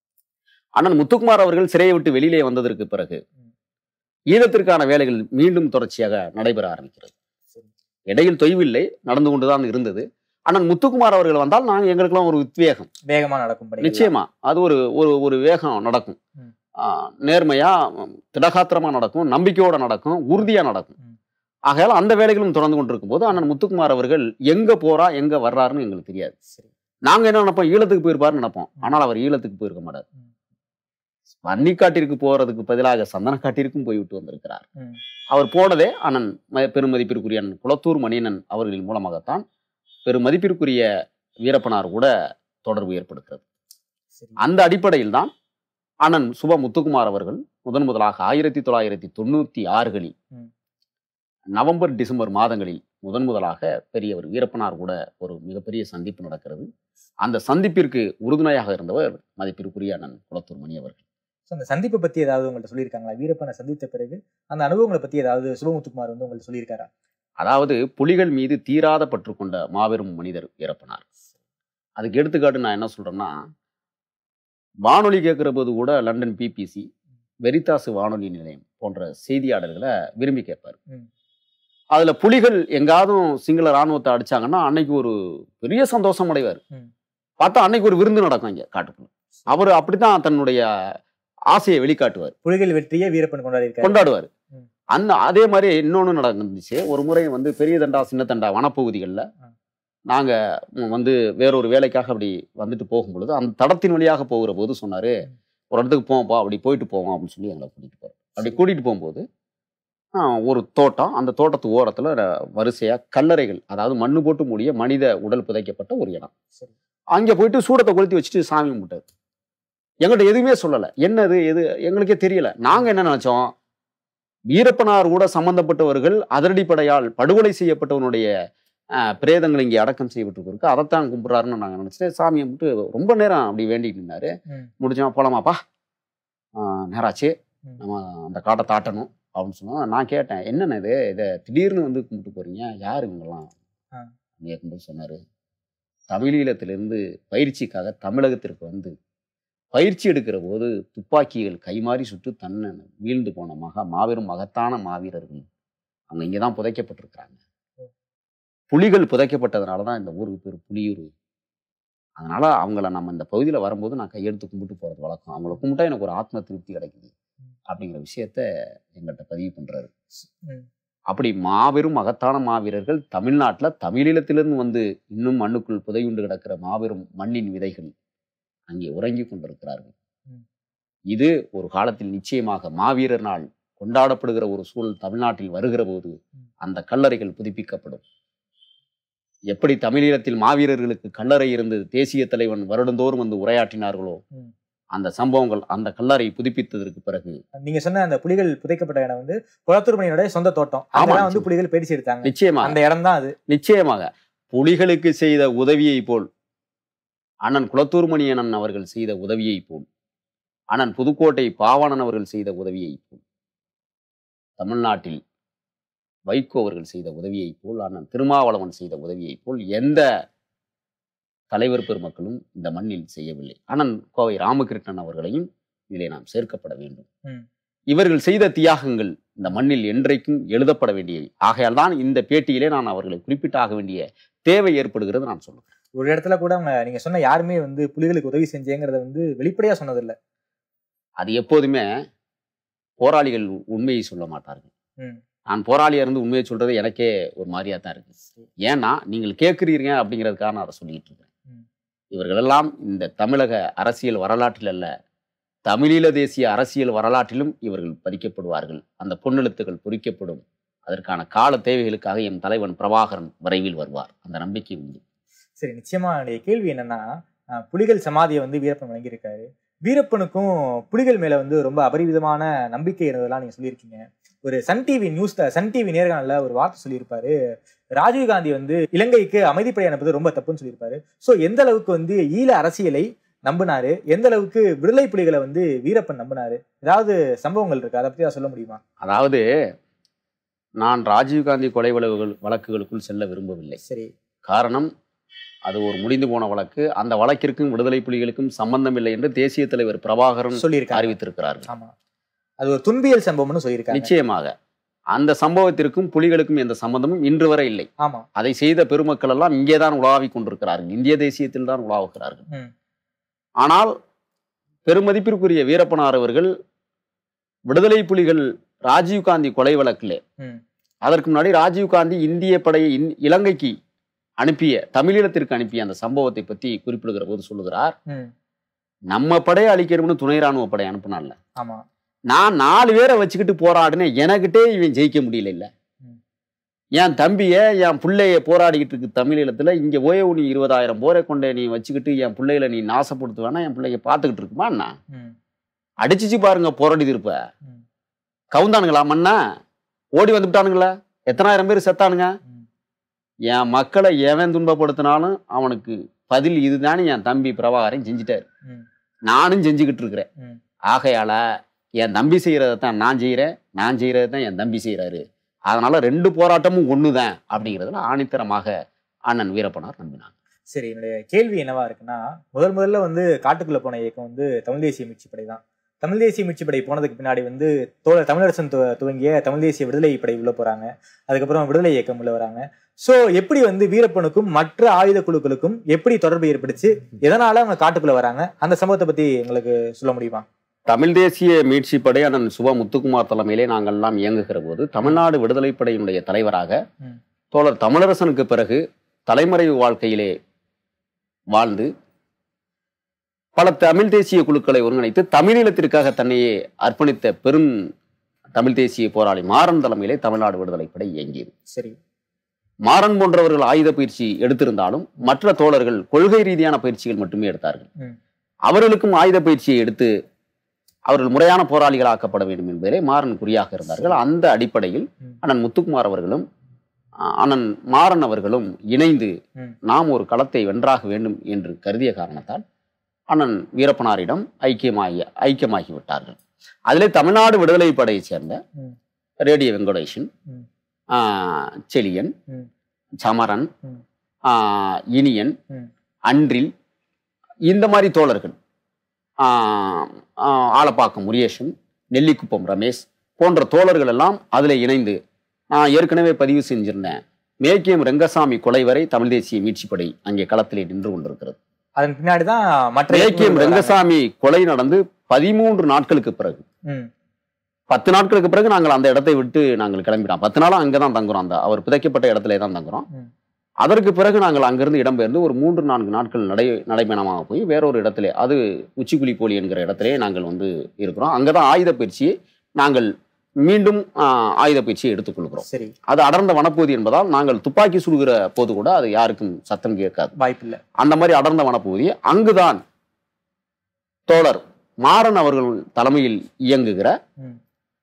அண்ணன் முத்துக்குமார் அவர்கள் சிறையை விட்டு வெளியிலே வந்ததற்கு பிறகு ம். ஈழத்திற்கான வேலைகள் மீண்டும் தொடர்ச்சியாக நடைபெற ஆரம்பிக்கிறது சரி இடையில் தொய்வில்லை நடந்து கொண்டுதான் இருந்தது அண்ணன் முத்துக்குமார் அவர்கள் வந்தால் நாங்க எங்களுக்கெல்லாம் ஒரு உத்வேகம் வேகமா நடக்கும் பணிகள் நிச்சயமா அது ஒரு ஒரு ஒரு வேகம் நடக்கும் ம். ஆ, நேர்மையா ம், திடகாத்திரமா நடக்கும் நம்பிக்கையோட நடக்கும் உறுதியா நடக்கும் ம். ஆகையால அந்த வேலைகளும் தொடர்ந்து கொண்டிருக்கும் போது அண்ணன் முத்துக்குமார் அவர்கள் எங்க போறா எங்க வர்றாருன்னு எங்களுக்கு தெரியாது சரி நாங்க என்ன நினைப்போம் ஈழத்துக்கு போயிருப்பாருன்னு நினைப்போம் ஆனால் அவர் ஈழத்துக்கு போயிருக்க மாட்டார் ம். வன்னிக்காட்டிற்கு போறதுக்கு பதிலாக சந்தனக்காட்டிற்கும் போய்விட்டு வந்திருக்கிறார் ம். அவர் போனதே அண்ணன் ம- பெருமதிப்பிற்குரிய அண்ணன் குளத்தூர் மணியனன் அவர்களின் மூலமாகத்தான் பெருமதிப்பிற்குரிய வீரப்பனார் கூட தொடர்பு ஏற்படுகிறது சரி அந்த அடிப்படையில் தான் அண்ணன் சுப முத்துக்குமார் அவர்கள் முதன் முதலாக ஆயிரத்தி தொள்ளாயிரத்தி தொண்ணூத்தி ஆறுகளில் ம். நவம்பர் டிசம்பர் மாதங்களில் முதன் முதலாக பெரியவர் வீரப்பனார் கூட ஒரு மிகப்பெரிய சந்திப்பு நடக்கிறது அந்த சந்திப்பிற்கு உறுதுணையாக இருந்தவர் மதிப்பிற்குரிய அண்ணன் குளத்தூர் மணி அவர்கள் So, அந்த சந்திப்பை பத்தி ஏதாவது உங்கள்ட்ட சொல்லியிருக்காங்களா வீரப்பனை சந்தித்த பிறகு அந்த அனுபவங்களை பத்தி ஏதாவது சுபமுத்துக்குமார் வந்து உங்கள்ட்ட சொல்லியிருக்காரா அதாவது புலிகள் மீது தீராத பற்று கொண்ட மாபெரும் மனிதர் வீரப்பனார் அதுக்கு எடுத்துக்காட்டு நான் என்ன சொல்றேன்னா வானொலி கேட்கிற போது கூட லண்டன் பிபிசி வெரிதாசு வானொலி நிலையம் போன்ற செய்தியாளர்களை விரும்பி கேட்பார் ம். அதுல புலிகள் எங்காவதும் சிங்கள ராணுவத்தை அடிச்சாங்கன்னா அன்னைக்கு ஒரு பெரிய சந்தோஷம் அடைவார் ம். பார்த்தா அன்னைக்கு ஒரு விருந்து நடக்கும் இங்க காட்டுக்குள்ள அவர் அப்படித்தான் தன்னுடைய ஆசையை வெளிக்காட்டுவார் புலிகள் வெற்றியை வீரப்பன் கொண்டாடி இருக்காரு கொண்டாடுவார் ம். அந்த அதே மாதிரி இன்னொன்று நடந்துச்சு ஒரு முறை வந்து பெரிய தண்டா சின்ன தண்டா வனப்பகுதிகளில் ஆ. நாங்க ம், வந்து வேறொரு வேலைக்காக அப்படி வந்துட்டு போகும் பொழுது அந்த தடத்தின் வழியாக போகிற போது சொன்னாரு ம். ஒரு இடத்துக்கு போவோம்ப்பா அப்படி போயிட்டு போவோம் அப்படின்னு சொல்லி எங்களை கூட்டிட்டு போறாரு அப்படி கூட்டிட்டு போகும்போது ஆ, ஒரு தோட்டம் அந்த தோட்டத்து ஓரத்துல ர- வரிசையா கல்லறைகள் அதாவது மண்ணு போட்டு மூடிய மனித உடல் புதைக்கப்பட்ட ஒரு இடம் சரி அங்க போயிட்டு சூடத்தை கொளுத்தி வச்சுட்டு சாமி கும்பிட்டாரு எங்கள்கிட்ட எதுவுமே சொல்லல என்னது எது எங்களுக்கே தெரியல நாங்க என்ன நினைச்சோம் வீரப்பனார் கூட சம்பந்தப்பட்டவர்கள் அதிரடிப்படையால் படுகொலை செய்யப்பட்டவனுடைய ஆஹ், பிரேதங்கள் இங்கே அடக்கம் செய்யப்பட்டிருக்கு அதைத்தான் கும்பிட்றாருன்னு நாங்கள் நினச்சிட்டு சாமியை மட்டும் ரொம்ப நேரம் அப்படி வேண்டிட்டு இருந்தாரு ம். முடிச்சோம் போலாமாப்பா ஆஹ், நேராச்சு ம். நம்ம அந்த காட்டை தாட்டணும் அப்படின்னு சொன்னா நான் கேட்டேன் என்னென்ன இது இதை திடீர்னு வந்து கும்பிட்டு போறீங்க யாரு இவங்கெல்லாம் ஆ. கேட்கும்போது சொன்னாரு தமிழீழத்திலிருந்து பயிற்சிக்காக தமிழகத்திற்கு வந்து பயிற்சி எடுக்கிற போது துப்பாக்கிகள் கைமாறி சுட்டு தன்னை வீழ்ந்து போன மகா மாபெரும் மகத்தான மாவீரர்கள் அவங்க இங்கே தான் புதைக்கப்பட்டிருக்கிறாங்க புலிகள் புதைக்கப்பட்டதுனால தான் இந்த ஊருக்கு பேர் புலியூர் அதனால அவங்கள நம்ம இந்த பகுதியில் வரும்போது நான் கையெடுத்து கும்பிட்டு போகிறது வழக்கம் அவங்கள கும்பிட்டா எனக்கு ஒரு ஆத்ம திருப்தி கிடைக்குது அப்படிங்கிற விஷயத்த எங்கள்கிட்ட பதிவு பண்றாரு ம். அப்படி மாபெரும் மகத்தான மாவீரர்கள் தமிழ்நாட்டில் தமிழீழத்திலிருந்து வந்து இன்னும் மண்ணுக்குள் புதையுண்டு கிடக்கிற மாபெரும் மண்ணின் விதைகள் அங்கே உறங்கி கொண்டிருக்கிறார்கள் ம். இது ஒரு காலத்தில் நிச்சயமாக மாவீரர் நாள் கொண்டாடப்படுகிற ஒரு சூழல் தமிழ்நாட்டில் வருகிற போது ம். அந்த கல்லறைகள் புதுப்பிக்கப்படும் எப்படி தமிழீழத்தில் மாவீரர்களுக்கு கல்லறை இருந்து தேசிய தலைவன் வருடந்தோறும் வந்து உரையாற்றினார்களோ ம். அந்த சம்பவங்கள் அந்த கல்லறை புதுப்பித்ததற்கு பிறகு நீங்க சொன்ன அந்த புலிகள் புதைக்கப்பட்ட இடம் வந்து குளத்தூர்மணியோட சொந்த தோட்டம் அங்கதான் வந்து நிச்சயமா. புலிகள் பயிற்சி எடுத்தாங்க நிச்சயமாக அந்த இடம் தான் அது நிச்சயமாக புலிகளுக்கு செய்த உதவியை போல் அண்ணன் குளத்தூர்மணி அண்ணன் அவர்கள் செய்த உதவியை போல் அண்ணன் புதுக்கோட்டை பாவாணன் அவர்கள் செய்த உதவியை போல் தமிழ்நாட்டில் வைகோ அவர்கள் செய்த உதவியை போல் அண்ணன் திருமாவளவன் செய்த உதவியை போல் எந்த தலைவர் பெருமக்களும் இந்த மண்ணில் செய்யவில்லை அண்ணன் கோவை ராமகிருஷ்ணன் அவர்களையும் இதிலே நாம் சேர்க்கப்பட வேண்டும் ம். இவர்கள் செய்த தியாகங்கள் இந்த மண்ணில் என்றைக்கும் எழுதப்பட வேண்டியவை ஆகையால் தான் இந்த பேட்டியிலே நான் அவர்களை குறிப்பிட்டாக வேண்டிய தேவை ஏற்படுகிறது நான் சொல்லுவேன் ஒரு இடத்துல கூட அவங்க நீங்க சொன்ன யாருமே வந்து புலிகளுக்கு உதவி செஞ்சேங்கிறத வந்து வெளிப்படையா சொன்னதில்ல அது எப்போதுமே போராளிகள் உண்மையை சொல்ல மாட்டார்கள் ம். நான் போராளியா இருந்து உண்மையை சொல்றது எனக்கே ஒரு மாதிரியா தான் இருக்கு ஏன்னா நீங்கள் கேட்கிறீங்க அப்படிங்கிறதுக்காக நான் அதை சொல்லிட்டு இருக்கிறேன் ம். இவர்களெல்லாம் இந்த தமிழக அரசியல் வரலாற்றில் அல்ல தமிழீழ தேசிய அரசியல் வரலாற்றிலும் இவர்கள் பதிக்கப்படுவார்கள் அந்த பொன்னெழுத்துகள் பொறிக்கப்படும் அதற்கான கால தேவைகளுக்காக என் தலைவன் பிரபாகரன் விரைவில் வருவார் அந்த நம்பிக்கை உண்டு சரி நிச்சயமா என்னுடைய கேள்வி என்னன்னா அஹ், புலிகள் சமாதியை வந்து வீரப்பன் வழங்கியிருக்காரு வீரப்பனுக்கும் புலிகள் மேல வந்து ரொம்ப அபரிவிதமான நம்பிக்கை இருந்ததெல்லாம் நீங்க சொல்லியிருக்கீங்க ஒரு Sun TV news Sun TV நேர்காணல்ல ஒரு வார்த்தை சொல்லியிருப்பாரு ராஜீவ்காந்தி வந்து இலங்கைக்கு அமைதிப்படை அனுப்புறது ரொம்ப தப்புன்னு சொல்லியிருப்பாரு சோ எந்த அளவுக்கு வந்து ஈழ அரசியலை நம்பினாரு எந்த அளவுக்கு விடுதலை புலிகளை வந்து வீரப்பன் நம்பினாரு ஏதாவது சம்பவங்கள் இருக்கு அதை பத்தி ஏதாவது சொல்ல முடியுமா அதாவது நான் ராஜீவ்காந்தி கொலை வழக்குகள் வழக்குகளுக்குள் செல்ல விரும்பவில்லை சரி காரணம் அது ஒரு முடிந்து போன வழக்கு அந்த வழக்கிற்கும் விடுதலை புலிகளுக்கும் சம்பந்தம் இல்லை என்று தேசிய தலைவர் பிரபாகரன் சொல்லியிருக்காரு அறிவித்திருக்கிறார்கள் ஆமா அது ஒரு துன்பியல் சம்பவம்னு சொல்லியிருக்காங்க நிச்சயமாக அந்த சம்பவத்திற்கும் புலிகளுக்கும் எந்த சம்பந்தமும் இன்று வரை இல்லை ஆமா அதை செய்த பெருமக்கள் எல்லாம் இங்கே தான் உலாவிக் கொண்டிருக்கிறார்கள் இந்திய தேசியத்தில் தான் உலாவுகிறார்கள் ம். ஆனால் பெருமதிப்பிற்குரிய வீரப்பனார் அவர்கள் விடுதலை புலிகள் ராஜீவ்காந்தி கொலை வழக்கிலே ம். அதற்கு முன்னாடி ராஜீவ்காந்தி இந்திய படையை இந்- இலங்கைக்கு அனுப்பிய தமிழீழத்திற்கு அனுப்பிய அந்த சம்பவத்தை பற்றி குறிப்பிடுகிற போது சொல்லுகிறார் ம். நம்ம படையை அழிக்கணும்னு துணை ராணுவ படை அனுப்புனான்ல ஆமா நான் நாலு பேரை வச்சுக்கிட்டு போராடினேன் எனக்கிட்டே இவன் ஜெயிக்க முடியல இல்ல ம். என் தம்பிய என் பிள்ளைய போராடிக்கிட்டு இருக்கு தமிழீழத்துல இங்க ஓயவு நீ இருபதாயிரம் போரை கொண்டே நீ வச்சுக்கிட்டு என் பிள்ளைகளை நீ நாசப்படுத்துவேனா என் பிள்ளைய பார்த்துக்கிட்டு இருக்குமா என்ன ம். அடிச்சிச்சு பாருங்க போராடி திருப்ப ம். கவுந்தானுங்களா மண்ணா ஓடி வந்துட்டானுங்களா எத்தனாயிரம் பேர் செத்தானுங்க ம். என் மக்களை எவன் துன்பப்படுத்தினாலும் அவனுக்கு பதில் இதுதானே என் தம்பி பிரபாகரன் செஞ்சிட்டாரு ம். நானும் செஞ்சுக்கிட்டு இருக்கிறேன் ம். ஆகையால என் தம்பி செய்யறதை தான் நான் செய்கிறேன் நான் செய்யறதை தான் என் தம்பி செய்கிறாரு அதனால ரெண்டு போராட்டமும் ஒண்ணுதான் அப்படிங்கிறதுல ஆணித்தரமாக அண்ணன் வீரப்பனார் நம்பினாங்க சரி என்னுடைய கேள்வி என்னவா இருக்குன்னா முதல் முதல்ல வந்து காட்டுக்குள்ள போன இயக்கம் வந்து தமிழ் தேசிய மீட்சி படை தான் தமிழ் தேசிய மீட்சி படை போனதுக்கு பின்னாடி வந்து தோழர் தமிழரசன் து- துவங்கிய தமிழ் தேசிய விடுதலை படை உள்ள போறாங்க அதுக்கப்புறம் விடுதலை இயக்கம் உள்ள வராங்க சோ எப்படி வந்து வீரப்பனுக்கும் மற்ற ஆயுத குழுக்களுக்கும் எப்படி தொடர்பு ஏற்பட்டுச்சு எதனால அவங்க காட்டுக்குள்ள வராங்க அந்த சம்பவத்தை பத்தி எங்களுக்கு சொல்ல முடியுமா தமிழ் தேசிய மீட்சி படை அண்ணன் சுப முத்துக்குமார் தலைமையிலே நாங்கள் எல்லாம் இயங்குகிற போது தமிழ்நாடு விடுதலை படையினுடைய தலைவராக ம். தோழர் தமிழரசனுக்கு பிறகு தலைமறைவு வாழ்க்கையிலே வாழ்ந்து பல தமிழ் தேசிய குழுக்களை ஒருங்கிணைத்து தமிழீழத்திற்காக தன்னையே அர்ப்பணித்த பெரும் தமிழ் தேசிய போராளி மாறன் தலைமையிலே தமிழ்நாடு விடுதலை படை இயங்கியது சரி மாறன் போன்றவர்கள் ஆயுத பயிற்சி எடுத்திருந்தாலும் மற்ற தோழர்கள் கொள்கை ரீதியான பயிற்சிகள் மட்டுமே எடுத்தார்கள் ம். அவர்களுக்கும் ஆயுத பயிற்சியை எடுத்து அவர்கள் முறையான போராளிகளாக்கப்பட வேண்டும் என்பதிலே மாறன் குறியாக இருந்தார்கள் அந்த அடிப்படையில் ம். அண்ணன் முத்துக்குமார் அவர்களும் அஹ், அண்ணன் மாறன் அவர்களும் இணைந்து ம். நாம் ஒரு களத்தை வென்றாக வேண்டும் என்று கருதிய காரணத்தால் அண்ணன் வீரப்பனாரிடம் ஐக்கியமாகி ஐக்கியமாகி விட்டார்கள் அதிலே தமிழ்நாடு விடுதலை படையைச் சேர்ந்த ம். ரேடியோ வெங்கடேஷன் ம். ஆஹ், செழியன் ம். சமரன் ம். ஆஹ், இனியன் ம். அன்றில் இந்த மாதிரி தோழர்கள் ஆஹ், ஆஹ், ஆலப்பாக்கம் முரியேஷன் நெல்லிக்குப்பம் ரமேஷ் போன்ற தோழர்கள் எல்லாம் அதில் இணைந்து நான் ஏற்கனவே பதிவு செஞ்சிருந்தேன் மேக்கியம் ரெங்கசாமி கொலை வரை தமிழ் தேசிய மீட்சிப்படை அங்கே களத்திலே நின்று கொண்டிருக்கிறது அதன் பின்னாடி தான் மற்ற மேக்கியம் இயக்கங்கள் வராங்க. ரெங்கசாமி கொலை நடந்து பதிமூன்று நாட்களுக்கு பிறகு ம். பத்து நாட்களுக்கு பிறகு நாங்கள் அந்த இடத்தை விட்டு நாங்கள் கிளம்பிட்டோம் பத்து நாளும் அங்கே தான் தங்குறோம் அந்த அவர் புதைக்கப்பட்ட இடத்துல தான் தங்குறோம் ம். அதற்கு பிறகு நாங்கள் அங்கிருந்து இடம்பெயர்ந்து ஒரு மூன்று நான்கு நாட்கள் நடை நடைபயணமாக போய் வேறொரு இடத்துல அது உச்சிக்குழி போலி என்கிற இடத்திலே நாங்கள் வந்து இருக்கிறோம் அங்கே தான் ஆயுத பயிற்சியை நாங்கள் மீண்டும் ஆஹ், ஆயுத பயிற்சியை எடுத்துக்கொள்கிறோம் சரி அது அடர்ந்த வனப்பகுதி என்பதால் நாங்கள் துப்பாக்கி சுடுகிற போது கூட அது யாருக்கும் சத்தம் கேட்காது வாய்ப்பில்லை அந்த மாதிரி அடர்ந்த வனப்பகுதி அங்குதான் தோழர் மாறன் அவர்கள் தலைமையில் இயங்குகிற ம்.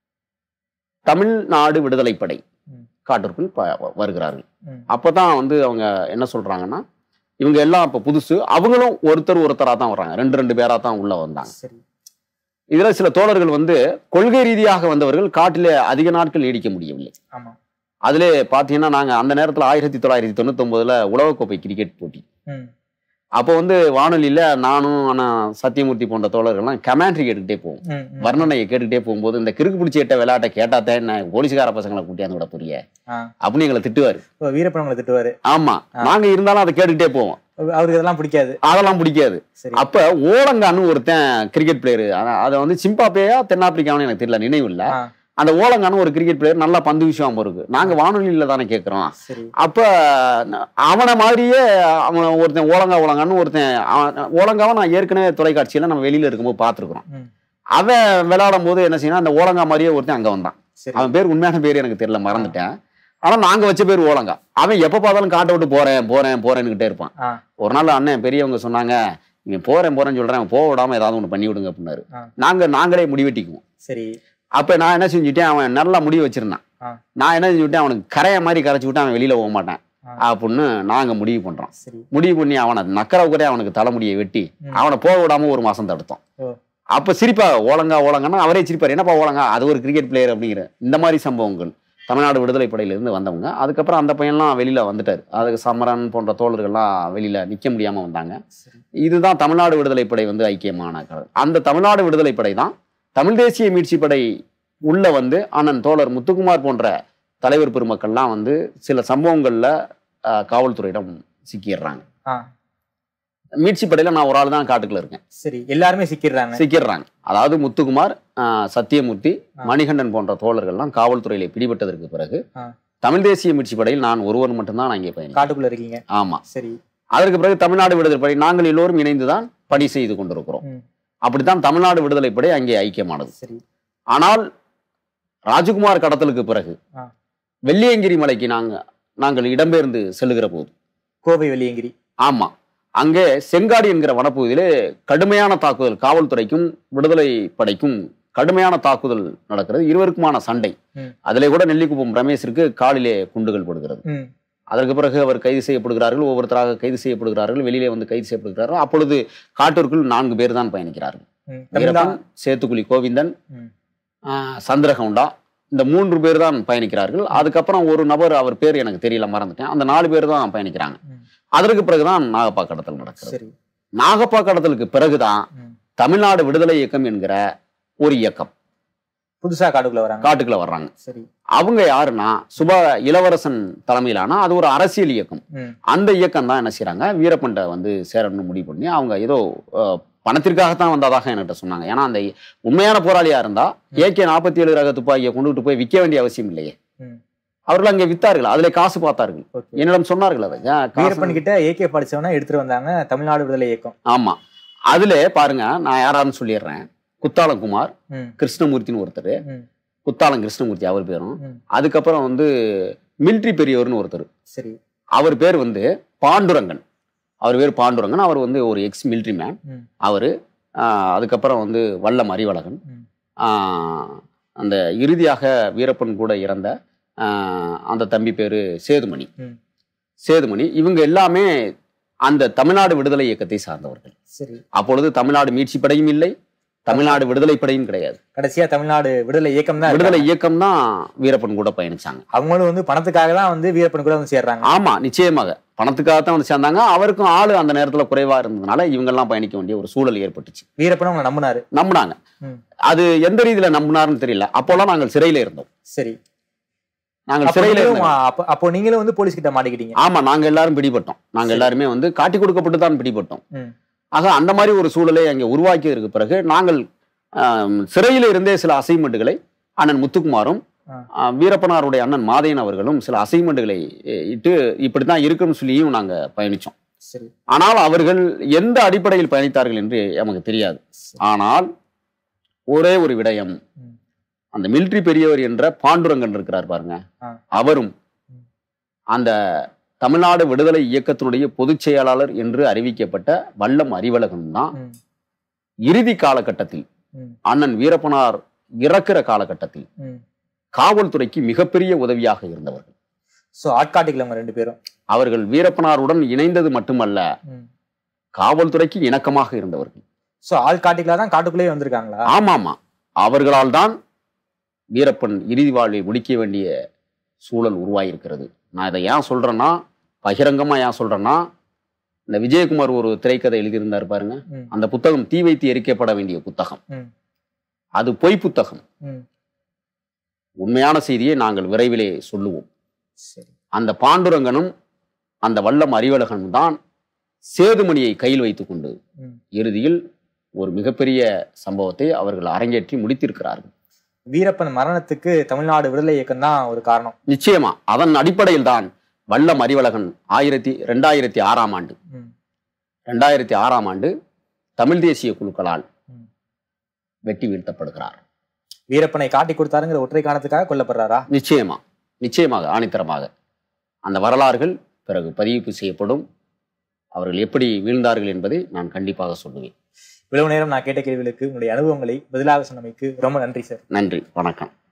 தமிழ்நாடு விடுதலைப்படை ம். காட்டிற்குள் ப- வருகிறார்கள் ம். அப்பதான் வந்து அவங்க என்ன சொல்றாங்கன்னா இவங்க எல்லாம் இப்ப புதுசு அவங்களும் ஒருத்தர் ஒருத்தரா தான் வர்றாங்க ரெண்டு ரெண்டு பேரா தான் உள்ள வந்தாங்க சரி இதுல சில தோழர்கள் வந்து கொள்கை ரீதியாக வந்தவர்கள் காட்டிலே அதிக நாட்கள் நீடிக்க முடியவில்லை ஆமா அதிலே பாத்தீங்கன்னா நாங்க அந்த நேரத்துல ஆயிரத்தி தொள்ளாயிரத்தி தொண்ணூத்தி ஒன்பதுல உலகக்கோப்பை கிரிக்கெட் போட்டி ம். அப்போ வந்து வானொலியில நானும் ஆனா சத்தியமூர்த்தி போன்ற தோழர்கள்லாம் கமெண்ட்ரி கேட்டுக்கிட்டே போவோம் ம், ம். வர்ணனையை கேட்டுக்கிட்டே போகும்போது இந்த கிறுக்கு பிடிச்சி எட்ட விளையாட்டை கேட்டாத்தே என்ன போலீஸ்கார பசங்களை கூட்டியாந்து விட புரிய ஆ. அப்படின்னு எங்களை திட்டுவாரு இப்போ வீரப்பனங்களை திட்டுவாரு ஆமா ஆ. நாங்க இருந்தாலும் அதை கேட்டுக்கிட்டே போவோம் அவருக்கு இதெல்லாம் பிடிக்காது அதெல்லாம் பிடிக்காது சரி அப்ப ஓலங்கான்னு ஒருத்தன் கிரிக்கெட் பிளேயர் அதை வந்து சிம்பாப்பேயா தென்னாப்பிரிக்கான்னு எனக்கு தெரியல நினைவு இல்ல ஆ, அந்த ஓலங்கான்னு ஒரு கிரிக்கெட் பிளேயர் நல்லா பந்து விஷயம் இருக்கு நாங்க வானொலியில தானே கேட்கிறோம் சரி அப்ப ந- அவனை மாதிரியே அவன் ஒருத்தன் ஓலங்கா ஓலங்கான்னு ஒருத்தன் அவன் ஓலங்காவை நான் ஏற்கனவே தொலைக்காட்சியில நம்ம வெளியில இருக்கும்போது பார்த்துருக்குறோம் ம். அவன் விளையாடும் போது என்ன செய்யணும் அந்த ஓலங்கா மாதிரியே ஒருத்தன் அங்க வந்தான் சரி அவன் பேர் உண்மையான பேர் எனக்கு தெரியல மறந்துட்டேன் ஆனா நாங்க வச்ச பேர் ஓலங்கா அவன் எப்ப பார்த்தாலும் காட்ட விட்டு போறேன் போறேன் போறேன்னுகிட்டே இருப்பான் ஆ. ஒரு நாள் அண்ணன் பெரியவங்க சொன்னாங்க நீங்க போறேன் போறேன்னு சொல்றேன் அவன் போக விடாம ஏதாவது ஒண்ணு பண்ணி விடுங்க அப்படின்னாரு ஆ. நாங்க நாங்களே முடிவெட்டிக்குவோம் சரி அப்ப நான் என்ன செஞ்சுட்டேன் அவன் நல்லா முடி வச்சிருந்தான் ஆ. நான் என்ன செஞ்சுட்டேன் அவனுக்கு கரைய மாதிரி கரைச்சு விட்டு அவன் வெளியில போக மாட்டான் ஆ. அப்படின்னு நாங்க முடிவு பண்றோம் சரி முடிவு பண்ணி அவனை நக்கரவுக்கரே அவனுக்கு தலைமுடியை வெட்டி ம். அவனை போக விடாம ஒரு மாசம் தடுத்தோம் ஓ. அப்ப சிரிப்பா ஓலங்கா ஓலங்கன்னா அவரே சிரிப்பார் என்னப்பா ஓலங்கா அது ஒரு கிரிக்கெட் பிளேயர் அப்படிங்கிற இந்த மாதிரி சம்பவங்கள் தமிழ்நாடு விடுதலை படையிலிருந்து வந்தவங்க அதுக்கப்புறம் அந்த பையன்லாம் வெளியில வந்துட்டார் அதுக்கு சமரன் போன்ற தோழர்கள்லாம் வெளியில நிக்க முடியாம வந்தாங்க சரி இதுதான் தமிழ்நாடு விடுதலை படை வந்து ஐக்கியமான கழகம். அந்த தமிழ்நாடு விடுதலை படை தான் தமிழ் தேசிய மீட்சி படை உள்ள வந்து அண்ணன் தோழர் முத்துக்குமார் போன்ற தலைவர் பெருமக்கள்லாம் வந்து சில சம்பவங்கள்ல அஹ், காவல்துறையிடம் சிக்கிடுறாங்க ஆ மீட்சி படையில நான் ஒரு ஆள் தான் காட்டுக்குள்ள இருக்கேன் சரி எல்லாருமே சிக்கிடுறாங்க சிக்கிடுறாங்க அதாவது முத்துக்குமார் அஹ், சத்தியமூர்த்தி ஆ. மணிகண்டன் போன்ற தோழர்கள்லாம் காவல்துறையில பிடிபட்டதற்கு பிறகு ஆ. தமிழ் தேசிய மீட்சி படையில் நான் ஒருவர் மட்டும்தான் நான் இங்கே பயணி காட்டுக்குள்ள இருக்கீங்க ஆமா சரி அதற்கு பிறகு தமிழ்நாடு விடுதலை படை நாங்கள் எல்லோரும் இணைந்துதான் பணி செய்து கொண்டிருக்கிறோம் ம். அப்படித்தான் தமிழ்நாடு விடுதலை படை அங்கே ஐக்கியமானது சரி ஆனால் ராஜகுமார் கடத்தலுக்கு பிறகு ஆ. வெள்ளியங்கிரி மலைக்கு நாங்க நாங்கள் இடம்பெயர்ந்து செல்லுகிற போது கோவை வெள்ளியங்கிரி ஆமா அங்கே செங்காடி என்கிற வனப்பகுதியிலே கடுமையான தாக்குதல் காவல்துறைக்கும் விடுதலை படைக்கும் கடுமையான தாக்குதல் நடக்கிறது இருவருக்குமான சண்டை ம். அதிலே கூட நெல்லிக்குப்பம் ரமேஷிற்கு காலிலே குண்டுகள் படுகிறது ம் அதற்கு பிறகு அவர் கைது செய்யப்படுகிறார்கள் ஒவ்வொருத்தராக கைது செய்யப்படுகிறார்கள் வெளியிலே வந்து கைது செய்யப்படுகிறார்கள் அப்பொழுது காட்டிற்குள் நான்கு பேர் தான் பயணிக்கிறார்கள் ம் தமிழ்நா வீரப்பன் சேத்துக்குழி கோவிந்தன் ம். ஆஹ், சந்திரகவுண்டா இந்த மூன்று பேர் தான் பயணிக்கிறார்கள் அதுக்கப்புறம் ஒரு நபர் அவர் பேர் எனக்கு தெரியல மறந்துட்டேன் அந்த நாலு பேர் தான் பயணிக்கிறாங்க ம். அதற்கு பிறகுதான் நாகப்பா கடத்தல் நடக்கிறது சரி நாகப்பா கடத்தலுக்கு பிறகுதான் ம். தமிழ்நாடு விடுதலை இயக்கம் என்கிற ஒரு இயக்கம் புதுசா காட்டுக்குள்ள வராங்க காட்டுக்குள்ள வர்றாங்க சரி அவங்க யாருன்னா சுப இளவரசன் தலைமையிலான அது ஒரு அரசியல் இயக்கம் ம் அந்த இயக்கம் தான் என்ன செய்றாங்க வீரப்பன்ட்ட வந்து சேரணும்னு முடிவு பண்ணி அவங்க ஏதோ அஹ், பணத்திற்காகத்தான் வந்ததாக என்கிட்ட சொன்னாங்க ஏன்னா அந்த உண்மையான போராளியா இருந்தா ஏகே நாற்பத்தி ஏழு ரக துப்பாக்கியை கொண்டுகிட்டு போய் விற்க வேண்டிய அவசியம் இல்லையே ம் அவர்கள் அங்கே வித்தார்கள் அதிலே காசு பார்த்தார்கள் ஓகே என்னிடம் சொன்னார்கள் அதை ஏன் காசு- வீரப்பன் கிட்ட ஏகே படிச்சவன எடுத்துட்டு வந்தாங்க தமிழ்நாடு விடுதலை இயக்கம் ஆமா அதுல பாருங்க நான் யாரான்னு சொல்லிடுறேன் குத்தாலம் குமார் ம் கிருஷ்ணமூர்த்தின்னு ஒருத்தர் ம் குத்தாலம் கிருஷ்ணமூர்த்தி அவர் பேரும் ம் அதுக்கப்புறம் வந்து மிலிட்ரி பெரியவர்னு ஒருத்தர் சரி அவர் பேர் வந்து பாண்டுரங்கன் அவர் பேர் பாண்டுரங்கன் அவர் வந்து ஒரு எக்ஸ் மிலிட்ரி மேன் ம் அவர் அதுக்கப்புறம் வந்து வல்லம் அறிவழகன் ம் ஆஹ், அந்த இறுதியாக வீரப்பன் கூட இறந்த ஆஹ், அந்த தம்பி பேர் சேதுமணி ம் சேதுமணி இவங்க எல்லாமே அந்த தமிழ்நாடு விடுதலை இயக்கத்தை சார்ந்தவர்கள் சரி அப்பொழுது தமிழ்நாடு மீட்சி படையும் இல்லை தமிழ்நாடு விடுதலை படையும் கிடையாது கடைசியா தமிழ்நாடு விடுதலை இயக்கம் தான் விடுதலை இருக்காங்க. இயக்கம் தான் வீரப்பன் கூட பயணிச்சாங்க அவங்களும் வந்து பணத்துக்காக தான் வந்து வீரப்பன் கூட வந்து சேர்றாங்க ஆமா நிச்சயமாக பணத்துக்காக தான் வந்து சேர்ந்தாங்க அவருக்கும் ஆளு அந்த நேரத்துல குறைவா இருந்ததுனால இவங்கெல்லாம் பயணிக்க வேண்டிய ஒரு சூழல் ஏற்பட்டுச்சு வீரப்பன் அவங்க நம்பினாரு நம்பினாங்க ம். அது எந்த ரீதியில நம்பினாருன்னு தெரியல அப்போல்லாம் நாங்கள் சிறையில இருந்தோம் சரி நாங்கள் அப்போ சிறையில நீங்களும் இருந்தோம் அப்போ- அப்போ நீங்களும் வந்து போலீஸ் கிட்ட மாட்டிக்கிட்டீங்க ஆமா நாங்க எல்லாரும் பிடிபட்டோம் நாங்க சரி. எல்லாருமே வந்து காட்டி கொடுக்கப்பட்டு தான் பிடிபட்டோம் ம். ஆக அந்த மாதிரி ஒரு சூழலை அங்கே உருவாக்கியதற்கு பிறகு நாங்கள் ஆம், சிறையில இருந்தே சில அசைன்மெண்ட்டுகளை அண்ணன் முத்துக்குமாரும் ஆ. ஆ, வீரப்பனாருடைய அண்ணன் மாதையன் அவர்களும் சில அசைன்மெண்ட்டுகளை இட்டு இப்படித்தான் இருக்குன்னு சொல்லியும் நாங்க பயணிச்சோம் சரி ஆனால் அவர்கள் எந்த அடிப்படையில் பயணித்தார்கள் என்று நமக்கு தெரியாது சரி. ஆனால் ஒரே ஒரு விடயம் ம். அந்த மிலிட்ரி பெரியவர் என்ற பாண்டுரங்கன் இருக்கிறார் பாருங்க ஆ. அவரும் ம். அந்த தமிழ்நாடு விடுதலை இயக்கத்தினுடைய பொதுச் செயலாளர் என்று அறிவிக்கப்பட்ட வல்லம் அறிவழகன் தான் ம். இறுதி காலகட்டத்தில் ம். அண்ணன் வீரப்பனார் இறக்கிற காலகட்டத்தில் ம். காவல்துறைக்கு மிகப்பெரிய உதவியாக இருந்தவர்கள் சோ ஆட்காட்டிக்கல அவங்க ரெண்டு பேரும் அவர்கள் வீரப்பனாருடன் இணைந்தது மட்டுமல்ல ம். காவல்துறைக்கு இணக்கமாக இருந்தவர்கள் சோ ஆள்காட்டிக்கலா தான் காட்டுக்குள்ளேயே வந்திருக்காங்களா ஆமாமா அவர்களால் தான் வீரப்பன் இறுதி வாழ்வை முடிக்க வேண்டிய சூழல் உருவாயிருக்கிறது நான் இதை ஏன் சொல்றேன்னா பகிரங்கமா ஏன் சொல்றேன்னா இந்த விஜயகுமார் ஒரு திரைக்கதை எழுதியிருந்தார் பாருங்க ம். அந்த புத்தகம் தீ வைத்து எரிக்கப்பட வேண்டிய புத்தகம் ம். அது பொய் புத்தகம் ம். உண்மையான செய்தியை நாங்கள் விரைவிலே சொல்லுவோம் சரி அந்த பாண்டுரங்கனும் அந்த வல்லம் அறிவழகனும் தான் சேதுமணியை கையில் வைத்துக்கொண்டு ம். இறுதியில் ஒரு மிகப்பெரிய சம்பவத்தை அவர்கள் அரங்கேற்றி முடித்திருக்கிறார்கள் வீரப்பன் மரணத்துக்கு தமிழ்நாடு விடுதலை இயக்கம் தான் ஒரு காரணம் நிச்சயமா அதன் அடிப்படையில் தான் வல்லம் அறிவழகன் ஆயிரத்தி ரெண்டாயிரத்தி ஆறாம் ஆண்டு ம். ரெண்டாயிரத்தி ஆறாம் ஆண்டு தமிழ் தேசிய குழுக்களால் ம். வெட்டி வீழ்த்தப்படுகிறார் வீரப்பனை காட்டி கொடுத்தாருங்கிற ஒற்றை காரணத்துக்காக கொல்லப்படுறாரா நிச்சயமா நிச்சயமாக ஆணித்தரமாக அந்த வரலாறுகள் பிறகு பதிவு செய்யப்படும் அவர்கள் எப்படி வீழ்ந்தார்கள் என்பதை நான் கண்டிப்பாக சொல்லுவேன் இவ்வளவு நேரம் நான் கேட்ட கேள்விகளுக்கு உங்களுடைய அனுபவங்களை பதிலாக சொன்னமைக்கு ரொம்ப நன்றி சார் நன்றி வணக்கம்